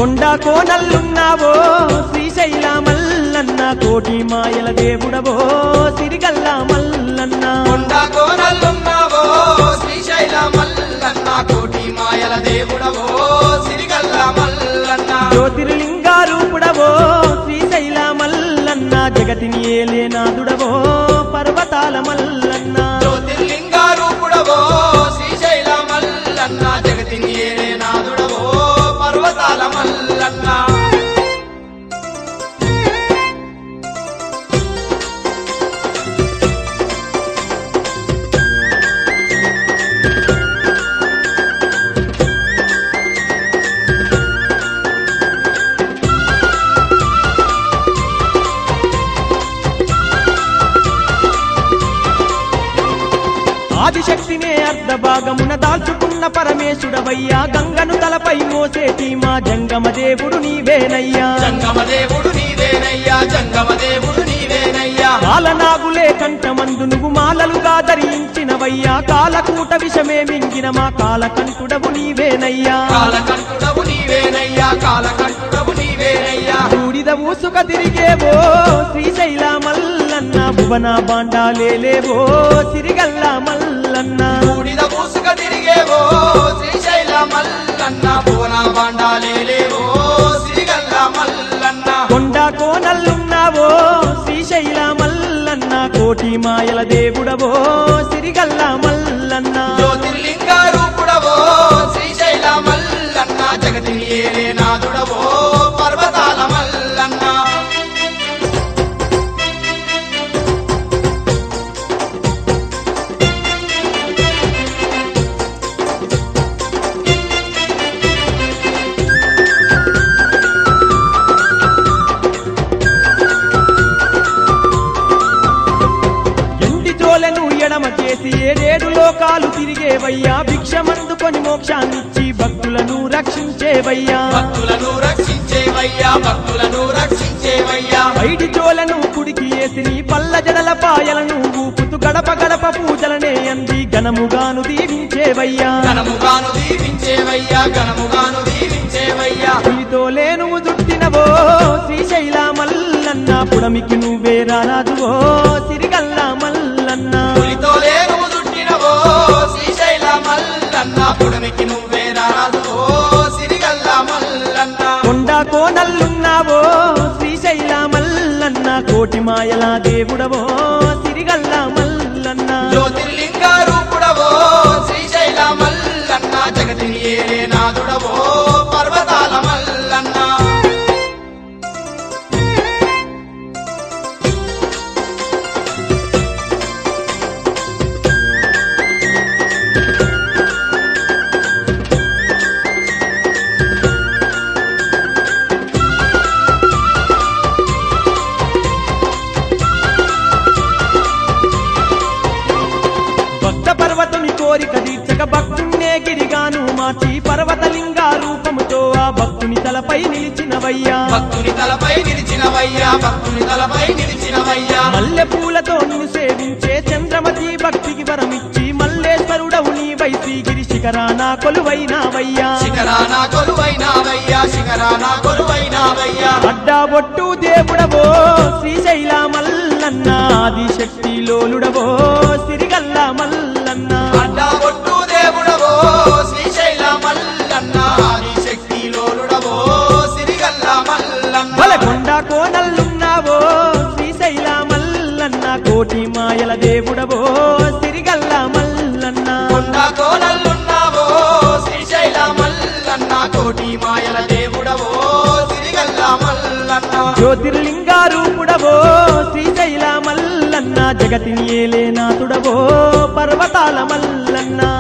కొండ కోనల్లున్నావో శ్రీశైల మల్లన్న కోటి మాయల దేవుడవో సిరిగల్ల మల్లన్న కొండ కోనల్లున్నావో శ్రీశైల మల్లన్న కోటి మాయల దేవుడవో సిరిగల్ల మల్లన్న జ్యోతిర్లింగ రూపుడవో శ్రీశైల మల్లన్న జగతిని ఏలేనాథుడవో పర్వతాల మల్లన్న జ్యోతిర్లింగ రూపుడవో శ్రీశైల మల్లన్న జగతిని ఏలే నాదుడవో పర్వతాల మల్లన్న ఆదిశక్తినే అర్ధ భాగమున దాల్చుకున్న పరమేశుడవయ్యా గంగను తలపై మోసేటి మా జంగమ దేవుడు నీవేనయ్యా జంగమ దేవుడు నీవేనయ్యా జంగమ దేవుడు నీవేనయ్యా కాలనాగులే కంఠమందు నువ్వు మాలలుగా ధరించినవయ్యా కాలకూట విషమే మింగిన మా కాలకంఠుడవు నీవేనయ్యా కాలకంఠుడవు నీవేనయ్యా కాలకంఠుడవు నీవేనయ్యా బూడిద ఊసుక తిరిగేవో శ్రీశైల మల్లన్న భువన బాండాలేవో సిరిగల్ల మల్లన్న బూడిద పూసుక తిరిగేవో శ్రీశైల మల్లన్న భువన బాండాలేవో శ్రీగల్ల మల్లన్న కొండ కోనల్లున్నావో శ్రీశైల మల్లన్న కోటి మాయల దేవుడవో సిరిగల్ల మల్లన్న జ్యోతిర్లింగ రూపుడవో శ్రీశైల మల్లన్న జగతిని ఏలే నాదుడవో పర్వతాల మల్లన్న ఎండి జోలెను ఎడమ చేసి ఏడేడు లోకాలు తిరిగేవయ్యా భిక్షమందుకొని మోక్షాన్నిచ్చి భక్తులను రక్షించేవయ్యా భక్తులను రక్షించేవయ్యా భక్తులను రక్షించేవయ్యా ఐడి జోలను కుడికి వేసి నీ పల్ల జడల పాయలను ఊపుతూ గడప గడప పూజలనే అంది ఘనముగాను దీవించేవయ్యా ఘనముగాను దీవించేవయ్యా ఘనముగాను దీవించేవయ్యా పులితో లేను దుట్టినవో శ్రీశైల మల్లన్న పుడమికి నువ్వే రారాజువో సిరిగల్ల మల్లన్న పులితో లేను దుట్టినవో శ్రీశైల మల్లన్న పుడమికి నువ్వే రాదు సిరిగల్ల మల్లన్న కొండ కోనల్లున్నావో శ్రీశైల మల్లన్న కోటి మాయల దేవుడవో సిరిగల్ల మల్లన్న జ్యోతిర్లింగ రూపుడవో శ్రీశైల మల్లన్న జగతిని ఏలే నాదుడవో పర్వతాల మల్లన్న భక్త పర్వతుని కోరిక తీర్చక భక్తున్నే గిరిగాను మార్చి పర్వతలింగ రూపముతో ఆ భక్తుని తలపై నిలిచినవయ్యా భక్తుని తలపై నిలిచినవయ్యా భక్తుని తలపై నిలిచినవయ్యా మల్లె పూలతో నిన్ను సేవించే చంద్రమతి భక్తికి వరమిచ్చి మల్లేశ్వరుడవు నీవై శ్రీగిరి శిఖరాన కొలువైనావయ్యా శిఖరాన కొలువైనావయ్యా శిఖరాన కొలువైనావయ్యా అడ్డా బొట్టు దేవుడవో శ్రీశైల మల్లన్న ఆదిశక్తి లోలుడవో సిరిగల్ల మల్లన్న అడ్డా ఒట్టు దేవుడవో శ్రీశైల మల్లన్న ఆదిశక్తి లోలుడవో సిరిగల్ల మల్లన్న బలకొండ కోనల్లున్నావో శ్రీశైల మల్లన్న కోటి మాయల దేవుడవో సిరిగల్ల మల్లన్న కొండ కోనల్లున్నావో శ్రీశైల మల్లన్న కోటి మాయల దేవుడవో సిరిగల్ల మల్లన్న జ్యోతిర్లింగ రూపుడవో శ్రీశైల మల్లన్న జగతిని ఏలేనాథుడవో పర్వతాల మల్లన్న